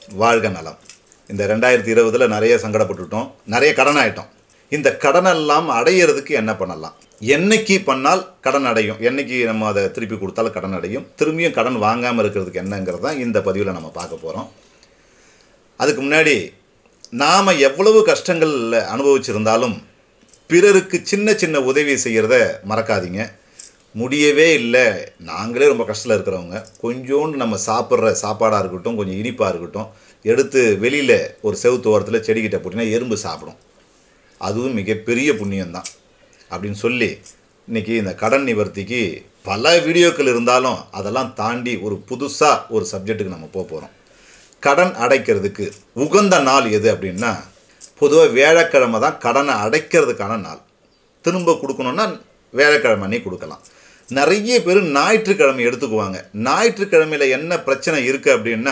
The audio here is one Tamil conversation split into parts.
வாழ்க நலம் இந்த ரெண்டாயிரத்தி இருபதில் நிறைய சங்கடப்பட்டுட்டோம் நிறைய கடன் ஆயிட்டோம் இந்த கடனெல்லாம் அடையிறதுக்கு என்ன பண்ணலாம் என்னைக்கு பண்ணால் கடன் அடையும் என்னைக்கு நம்ம அதை திருப்பி கொடுத்தாலும் கடன் அடையும் திரும்பியும் கடன் வாங்காமல் இருக்கிறதுக்கு என்னங்கிறது தான் இந்த பதிவில் நம்ம பார்க்க போகிறோம் அதுக்கு முன்னாடி நாம் எவ்வளவு கஷ்டங்கள் அனுபவிச்சிருந்தாலும் பிறருக்கு சின்ன சின்ன உதவி செய்கிறத மறக்காதீங்க முடியவே இல்லை நாங்களே ரொம்ப கஷ்டத்தில் இருக்கிறவங்க கொஞ்சோண்டு நம்ம சாப்பிட்ற சாப்பாடாக இருக்கட்டும் கொஞ்சம் இனிப்பாக இருக்கட்டும் எடுத்து வெளியில் ஒரு செவுத்து ஓரத்தில் செடிக்கிட்ட போட்டிங்கன்னா எறும்பு சாப்பிடும் அதுவும் மிகப்பெரிய புண்ணியம்தான் அப்படின்னு சொல்லி இன்றைக்கி இந்த கடன் நிவர்த்திக்கு பல வீடியோக்கள் இருந்தாலும் அதெல்லாம் தாண்டி ஒரு புதுசாக ஒரு சப்ஜெக்ட்டுக்கு நம்ம போக போகிறோம் கடன் அடைக்கிறதுக்கு உகந்த நாள் எது அப்படின்னா பொதுவாக வேலைக்கிழமை தான் கடனை அடைக்கிறதுக்கான நாள் திரும்ப கொடுக்கணுன்னா வேலைக்கிழமை அன்னைக்கு கொடுக்கலாம் நிறைய பேர் ஞாயிற்றுக்கிழமை எடுத்துக்குவாங்க ஞாயிற்றுக்கிழமையில் என்ன பிரச்சனை இருக்குது அப்படின்னா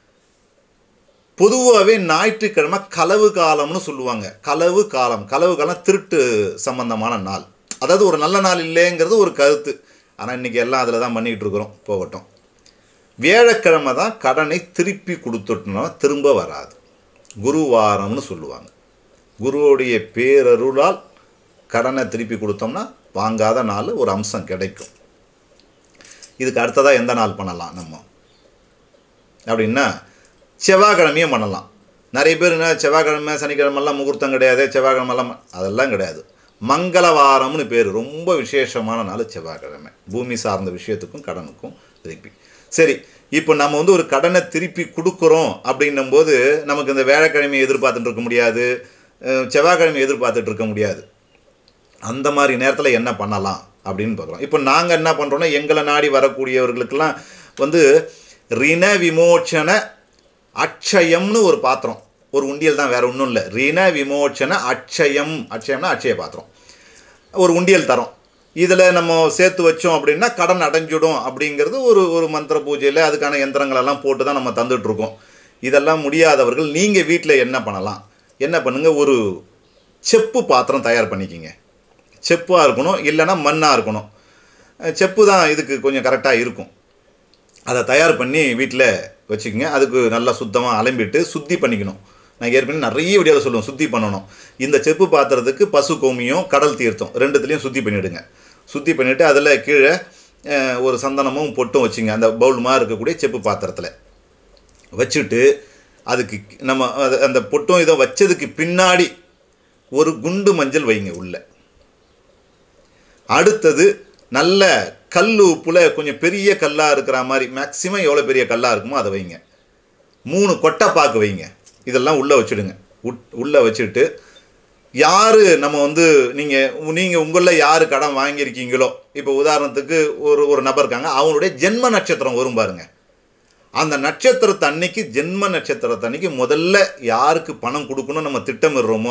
பொதுவாகவே ஞாயிற்றுக்கிழமை களவு காலம்னு சொல்லுவாங்க களவு காலம் களவு காலம் திருட்டு சம்பந்தமான நாள் அதாவது ஒரு நல்ல நாள் இல்லைங்கிறது ஒரு கருத்து ஆனால் இன்றைக்கி எல்லாம் அதில் தான் பண்ணிக்கிட்டு இருக்கிறோம் போகட்டும் வியாழக்கிழமை தான் கடனை திருப்பி கொடுத்துட்டோம்னா திரும்ப வராது குருவாரம்னு சொல்லுவாங்க குருவோடைய பேரருளால் கடனை திருப்பி கொடுத்தோம்னா வாங்காத நாள் ஒரு அம்சம் கிடைக்கும் இதுக்கு அடுத்ததாக எந்த நாள் பண்ணலாம் நம்ம அப்படின்னா செவ்வாய்க்கிழமையும் பண்ணலாம் நிறைய பேர் என்ன செவ்வாய்க்கிழமை சனிக்கிழமெல்லாம் முகூர்த்தம் கிடையாது செவ்வாய்க்கிழமெல்லாம் அதெல்லாம் கிடையாது மங்களவாரம்னு பேர் ரொம்ப விசேஷமான நாள் செவ்வாய்க்கிழமை பூமி சார்ந்த விஷயத்துக்கும் கடனுக்கும் திருப்பி சரி இப்போ நம்ம வந்து ஒரு கடனை திருப்பி கொடுக்குறோம் அப்படின்னும் போது நமக்கு இந்த வேலைக்கிழமையை எதிர்பார்த்துட்டு இருக்க முடியாது அஹ் செவ்வாய்க்கிழமை எதிர்பார்த்துட்டு இருக்க முடியாது அந்த மாதிரி நேரத்தில் என்ன பண்ணலாம் அப்படின்னு பார்க்குறோம் இப்போ நாங்கள் என்ன பண்ணுறோன்னா எங்களை நாடி வரக்கூடியவர்களுக்கெல்லாம் வந்து ரிண விமோச்சன அட்சயம்னு ஒரு பாத்திரம் ஒரு உண்டியல் தான் வேறு ஒன்றும் இல்லை ரிண விமோச்சன அட்சயம் அட்சயம்னா அட்சய பாத்திரம் ஒரு உண்டியல் தரோம் இதில் நம்ம சேர்த்து வச்சோம் அப்படின்னா கடன் அடைஞ்சிடும் அப்படிங்கிறது ஒரு ஒரு மந்திர பூஜையில் அதுக்கான யந்திரங்களெல்லாம் போட்டு தான் நம்ம தந்துட்டுருக்கோம் இதெல்லாம் முடியாதவர்கள் நீங்கள் வீட்டில் என்ன பண்ணலாம் என்ன பண்ணுங்கள் ஒரு செப்பு பாத்திரம் தயார் பண்ணிக்கிங்க செப்பாக இருக்கணும் இல்லைன்னா மண்ணாக இருக்கணும் அஹ் செப்பு தான் இதுக்கு கொஞ்சம் கரெக்டாக இருக்கும் அதை தயார் பண்ணி வீட்டில் வச்சுக்கோங்க அதுக்கு நல்லா சுத்தமாக அலம்பிட்டு சுத்தி பண்ணிக்கணும் நான் ஏற்கனவே நிறைய வீடியோவில் சொல்லுவேன் சுத்தி பண்ணணும் இந்த செப்பு பாத்திரத்துக்கு பசு கோமியம் கடல் தீர்த்தம் ரெண்டுத்துலேயும் சுத்தி பண்ணிவிடுங்க சுத்தி பண்ணிவிட்டு அதில் கீழே அஹ், ஒரு சந்தனமும் பொட்டும் வச்சுங்க அந்த பவுல் மாதிரி இருக்கக்கூடிய செப்பு பாத்திரத்தில் வச்சுட்டு அதுக்கு நம்ம அது- அந்த பொட்டும் இதை வச்சதுக்கு பின்னாடி ஒரு குண்டு மஞ்சள் வைங்க உள்ள அடுத்தது நல்ல கல் உப்புல கொஞ்சம் பெரிய கல்லாக இருக்கிற மாதிரி மேக்ஸிமம் எவ்வளோ பெரிய கல்லாக இருக்குமோ அதை வைங்க மூணு கொட்டைப்பாக்கு வைங்க இதெல்லாம் உள்ளே வச்சுடுங்க உட் உள்ளே வச்சுட்டு யார் நம்ம வந்து நீங்கள் நீங்கள் உங்களில் யார் கடன் வாங்கியிருக்கீங்களோ இப்போ உதாரணத்துக்கு ஒரு ஒரு நபர் இருக்காங்க அவங்களுடைய ஜென்ம நட்சத்திரம் வரும் பாருங்க அந்த நட்சத்திரத்தை அன்னைக்கு ஜென்ம நட்சத்திரத்தை அன்னைக்கு முதல்ல யாருக்கு பணம் கொடுக்கணும் நம்ம திட்டமிடுறோமோ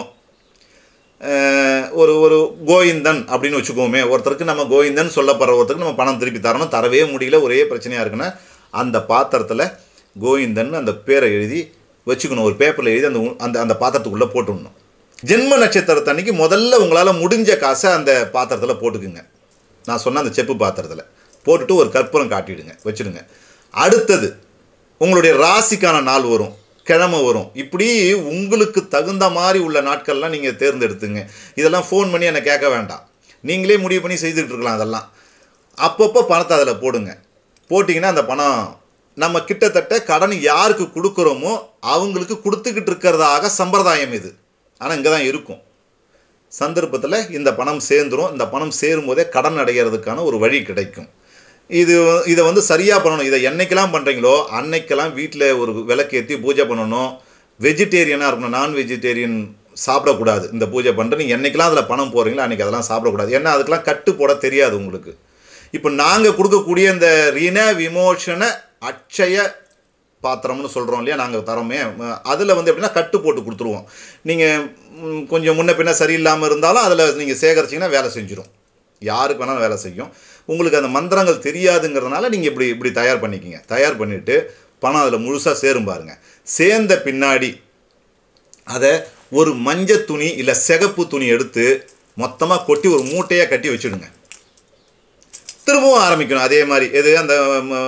அஹ், ஒரு ஒரு கோவிந்தன் அப்படின்னு வச்சுக்கோமே ஒருத்தருக்கு நம்ம கோவிந்தன் சொல்லப்படுற ஒருத்தருக்கு நம்ம பணம் திருப்பி தரணும் தரவே முடியல ஒரே பிரச்சனையாக இருக்குன்னா அந்த பாத்திரத்தில் கோவிந்தன் அந்த பேரை எழுதி வச்சுக்கணும் ஒரு பேப்பரில் எழுதி அந்த உ- அந்த அந்த பாத்திரத்துக்குள்ளே போட்டுடணும் ஜென்ம நட்சத்திரத்தை அன்னைக்கு முதல்ல உங்களால் முடிஞ்ச காசை அந்த பாத்திரத்தில் போட்டுக்குங்க நான் சொன்ன அந்த செப்பு பாத்திரத்தில் போட்டுட்டு ஒரு கற்பூரம் காட்டிடுங்க வச்சுடுங்க அடுத்தது உங்களுடைய ராசிக்கான நாள் வரும் கிழமை வரும் இப்படி உங்களுக்கு தகுந்த மாதிரி உள்ள நாட்கள்லாம் நீங்கள் தேர்ந்தெடுத்துங்க இதெல்லாம் ஃபோன் பண்ணி என்னை கேட்க வேண்டாம் நீங்களே முடிவு பண்ணி செய்துட்டு இருக்கலாம் அதெல்லாம் அப்பப்போ பணத்தை அதில் போடுங்க போட்டிங்கன்னா அந்த பணம் நம்ம கிட்டத்தட்ட கடன் யாருக்கு கொடுக்குறோமோ அவங்களுக்கு கொடுத்துக்கிட்டு இருக்கிறதாக சம்பிரதாயம் இது ஆனால் இங்கே தான் இருக்கும் சந்தர்ப்பத்தில் இந்த பணம் சேர்ந்துரும் இந்த பணம் சேரும்போதே கடன் அடைகிறதுக்கான ஒரு வழி கிடைக்கும் இது இதை வந்து சரியாக பண்ணணும் இதை என்னைக்கெல்லாம் பண்ணுறீங்களோ அன்னைக்கெல்லாம் வீட்டில் ஒரு விளக்கேற்றி பூஜை பண்ணணும் வெஜிடேரியனாக இருக்கணும் நான் வெஜிடேரியன் சாப்பிடக்கூடாது இந்த பூஜை பண்ணிட்டு நீங்கள் என்னைக்கெல்லாம் அதில் பணம் போடுறீங்களோ அன்றைக்கி அதெல்லாம் சாப்பிடக்கூடாது ஏன்னா அதுக்கெல்லாம் கட்டு போட தெரியாது உங்களுக்கு இப்போ நாங்கள் கொடுக்கக்கூடிய இந்த ரிண விமோசன அட்சய பாத்திரம்னு சொல்கிறோம் இல்லையா நாங்கள் தரோமே அதில் வந்து எப்படின்னா கட்டு போட்டு கொடுத்துருவோம் நீங்கள் கொஞ்சம் முன்ன பின்ன சரியில்லாமல் இருந்தாலும் அதில் நீங்கள் சேகரிச்சிங்கன்னா வேலை செஞ்சிடும் யாருக்கு வேணாலும் வேலை செய்யும் உங்களுக்கு அந்த மந்திரங்கள் தெரியாதுங்கிறதுனால நீங்கள் இப்படி இப்படி தயார் பண்ணிக்கிங்க தயார் பண்ணிவிட்டு பணம் அதில் முழுசாக சேரும் பாருங்க சேர்ந்த பின்னாடி அதை ஒரு மஞ்சள் துணி இல்லை சிகப்பு துணி எடுத்து மொத்தமாக கொட்டி ஒரு மூட்டையாக கட்டி வச்சுடுங்க திரும்பவும் ஆரம்பிக்கணும் அதே மாதிரி எது அந்த ம,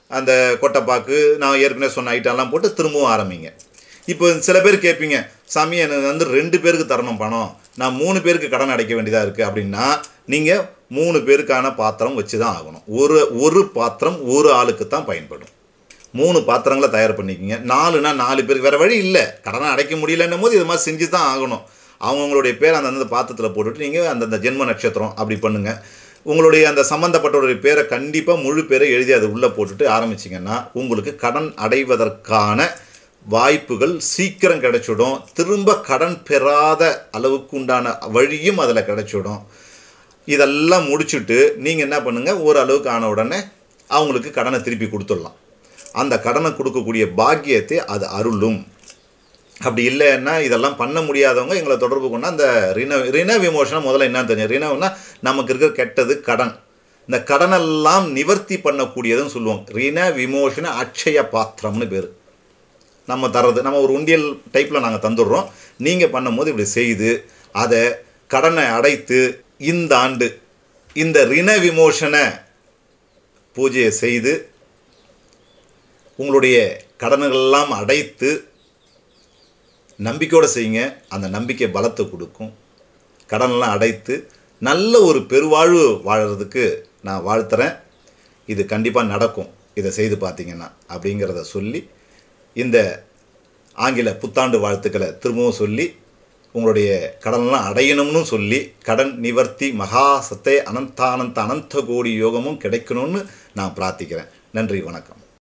அந்த கொட்டைப்பாக்கு நான் ஏற்கனவே சொன்ன ஐட்டம்லாம் போட்டு திரும்பவும் ஆரம்பிங்க இப்போ சில பேர் கேட்பீங்க சாமி எனக்கு வந்து ரெண்டு பேருக்கு தரணும் பணம் நான் மூணு பேருக்கு கடன் அடைக்க வேண்டியதாக இருக்குது அப்படின்னா நீங்கள் மூணு பேருக்கான பாத்திரம் வச்சு தான் ஆகணும் ஒரு ஒரு பாத்திரம் ஒரு ஆளுக்கு தான் பயன்படும் மூணு பாத்திரங்களை தயார் பண்ணிக்கிங்க நாலுனா நாலு பேருக்கு வேறு வழி இல்லை கடனை அடைக்க முடியலன்னும் போது இது மாதிரி செஞ்சு தான் ஆகணும் அவங்கவுங்களுடைய பேர் அந்தந்த பாத்திரத்தில் போட்டுட்டு நீங்கள் அந்தந்த ஜென்ம நட்சத்திரம் அப்படி பண்ணுங்கள் உங்களுடைய அந்த சம்மந்தப்பட்டவருடைய பேரை கண்டிப்பாக முழு பேரை எழுதி அதை உள்ளே போட்டுட்டு ஆரம்பிச்சிங்கன்னா உங்களுக்கு கடன் அடைவதற்கான வாய்ப்புகள் சீக்கிரம் கிடைச்சிடும் திரும்ப கடன் பெறாத அளவுக்கு உண்டான வழியும் அதில் கிடைச்சிடும் இதெல்லாம் முடிச்சுட்டு நீங்கள் என்ன பண்ணுங்கள் ஓரளவுக்கு ஆன உடனே அவங்களுக்கு கடனை திருப்பி கொடுத்துடலாம் அந்த கடனை கொடுக்கக்கூடிய பாக்கியத்தை அது அருளும் அப்படி இல்லைன்னா இதெல்லாம் பண்ண முடியாதவங்க எங்களை தொடர்பு கொண்டா அந்த ரின ரின விமோசனம் முதல்ல என்னன்னு தெரியும் ரினவுனா நமக்கு இருக்கிற கெட்டது கடன் இந்த கடனெல்லாம் நிவர்த்தி பண்ணக்கூடியதுன்னு சொல்லுவோம் ரின விமோசன அட்சய பாத்திரம்னு பேர் நம்ம தர்றது நம்ம ஒரு உண்டியல் டைப்பில் நாங்கள் தந்துடுறோம் நீங்கள் பண்ணும்போது இப்படி செய்து அதை கடனை அடைத்து இந்த ஆண்டு இந்த ரின விமோசன பூஜையை செய்து உங்களுடைய கடன்களெல்லாம் அடைத்து நம்பிக்கையோடு செய்யுங்க அந்த நம்பிக்கை பலத்தை கொடுக்கும் கடனெல்லாம் அடைத்து நல்ல ஒரு பெருவாழ்வு வாழறதுக்கு நான் வாழ்த்துறேன் இது கண்டிப்பாக நடக்கும் இதை செய்து பார்த்தீங்கன்னா அப்படிங்கிறத சொல்லி இந்த ஆங்கில புத்தாண்டு வாழ்த்துக்களை திரும்பவும் சொல்லி உங்களுடைய கடன்லாம் அடையணும்னு சொல்லி கடன் நிவர்த்தி மகா சத்தே அனந்தானந்த அனந்த கோடி யோகமும் கிடைக்கணும்னு நான் பிரார்த்திக்கிறேன் நன்றி வணக்கம்